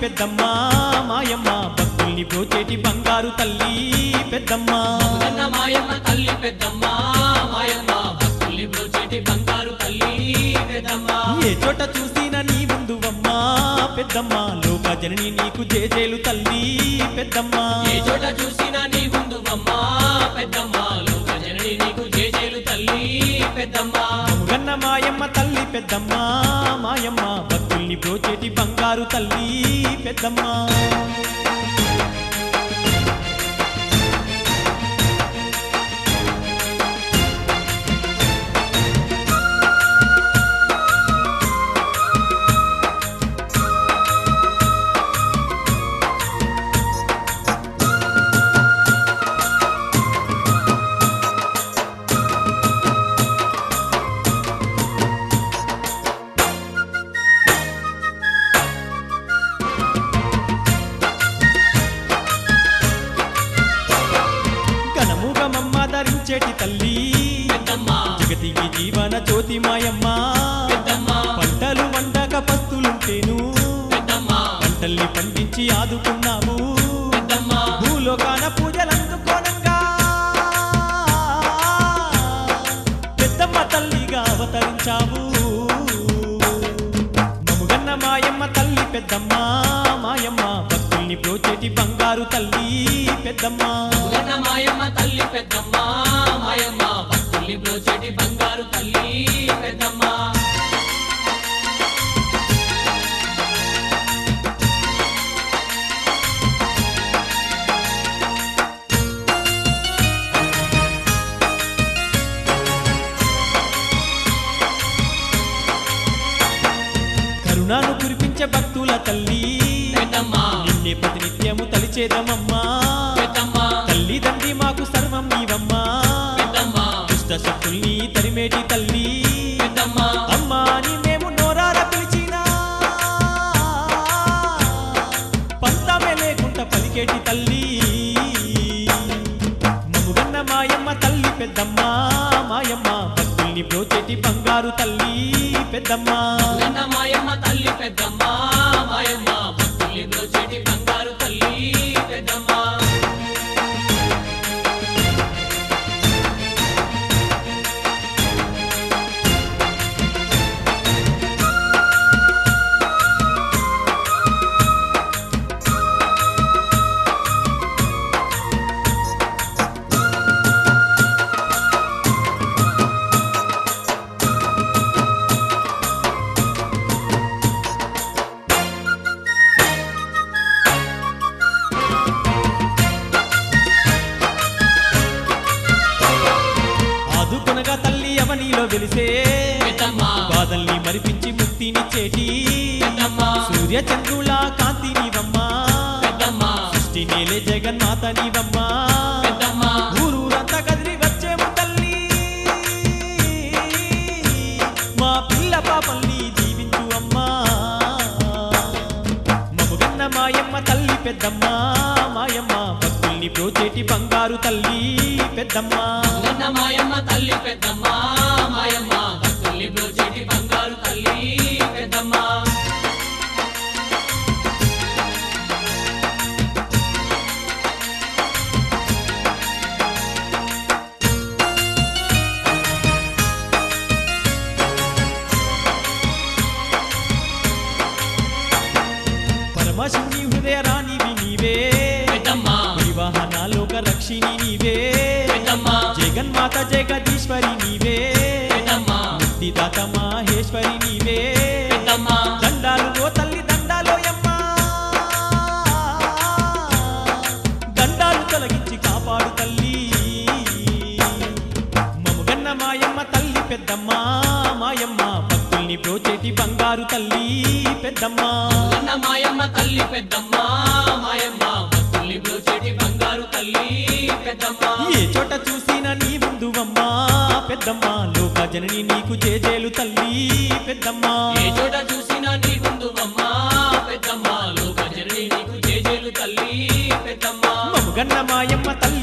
పెద్దమ్మ మాయమ్మ భక్తుల్ని బ్రోచేటి బంగారు తల్లి పెద్దమ్మ కన్న మాయమ్మ తల్లి పెద్దమ్మ మాయమ్మ భక్తుల్ని బ్రోచేటి బంగారు తల్లి పెద్దమ్మ ఏ చోట చూసినా నీ ముందువమ్మ పెద్దమ్మ లోక జనని నీకు జేజేలు తల్లి పెద్దమ్మ ఏ చోట చూసినా నీ ముందు అమ్మ పెద్దమ్మ లోక జనని నీకు జేజేలు తల్లి పెద్దమ్మ గన్న మాయమ్మ తల్లి పెద్దమ్మ మాయమ్మ భక్తుల్ని బ్రోచేటి బంగారు తల్లి పెద్దమ్మ ఘనముగమమ్మ ధరించేటి తల్లి పెద్దమ్మ జగతికి జీవన జ్యోతి మాయమ్మ పెద్దమ్మ పంటలు వండక పస్తులుంటేను పెద్దమ్మ పంటల్ని పండించి ఆదుకున్నాము పెద్దమ్మ భూలోకాన పూజలందుకోనంగా పెద్దమ్మ తల్లిగా అవతరించావు మముగన్న మాయమ్మ తల్లి పెద్దమ్మ మాయమ్మ భక్తుల్ని బ్రోచేటి బంగారు తల్లి పెద్దమ్మ కన్న మాయమ్మ తల్లి పెద్దమ్మ మాయమ్మ భక్తుల్ని బ్రోచేటి బంగారు తల్లి పెద్దమ్మ కరుణాను కురిపించే భక్తుల తల్లి పెద్దమ్మ నిన్నే ప్రతినిత్యము తలిచేదమమ్మా పెద్దమ్మ తల్లి తండ్రి మాకు సర్వం నీవమ్మా పెద్దమ్మ దుష్ట శక్తుల్ని తరిమేటి తల్లి పెద్దమ్మ అమ్మా అని మేము నోరార పిలిచినా పంతమే లేకుండా పలికేటి తల్లి మముగన్న మాయమ్మ తల్లి పెద్దమ్మ మాయమ్మ భక్తుల్ని బ్రోచేటి బంగారు తల్లి పెద్దమ్మ కన్న మాయమ్మ తల్లి పెద్దమ్మ మాయమ్మ భక్తుల్ని బ్రోచేటి బంగారు తల్లి పెద్దమ్మ ఆదుకొనగా తల్లి అవనిలో వెలిసే పెద్దమ్మ బాధల్ని మరిపించి ముక్తినిచ్చేటి పెద్దమ్మ సూర్య చంద్రుల కాంతి నీవమ్మా పెద్దమ్మ సృష్టి నేలే జగన్మాత నీవమ్మా పెద్దమ్మ ఊరూరంతా కదిలి వచ్చేము తల్లి మా పిల్ల పాపల్ని దీవించు అమ్మా మముగన్న మాయమ్మ తల్లి పెద్దమ్మ మాయమ్మ భక్తుల్ని బ్రోచేటి బంగారు తల్లి పెద్దమ్మ కన్న మాయమ్మ తల్లి పెద్దమ్మ మాయమ్మ భక్తుల్ని బ్రోచేటి బంగారు తల్లి పెద్దమ్మ పరమశివుని హృదయ రాణివి నీవే పెద్దమ్మ వివాహనాలోక రక్షిణి నీవే పెద్దమ్మ జగన్మాత జగదీశ్వరి నీవే పెద్దమ్మ ముక్తిదాత మాహేశ్వరి నీవే పెద్దమ్మ దండాలు ఓ తల్లి దండాలోయమ్మా దండాలు తొలగించి కాపాడు తల్లి మముగన్న మాయమ్మ తల్లి పెద్దమ్మ మాయమ్మ భక్తుల్ని బ్రోచేటి బంగారు తల్లి పెద్దమ్మ కన్న మాయమ్మ తల్లి పెద్దమ్మ మాయమ్మ భక్తుల్ని బ్రోచేటి బంగారు తల్లి పెద్దమ్మ ఏ చోట చూసినా నీ ముందువమ్మా పెద్దమ్మ లోక జనని నీకు జేజేలు తల్లి పెద్దమ్మ ఏ చోట చూసినా నీ ముందు అమ్మ పెద్దమ్మ లోక జనని నీకు జేజేలు తల్లి పెద్దమ్మ మముగన్న మాయమ్మ తల్లి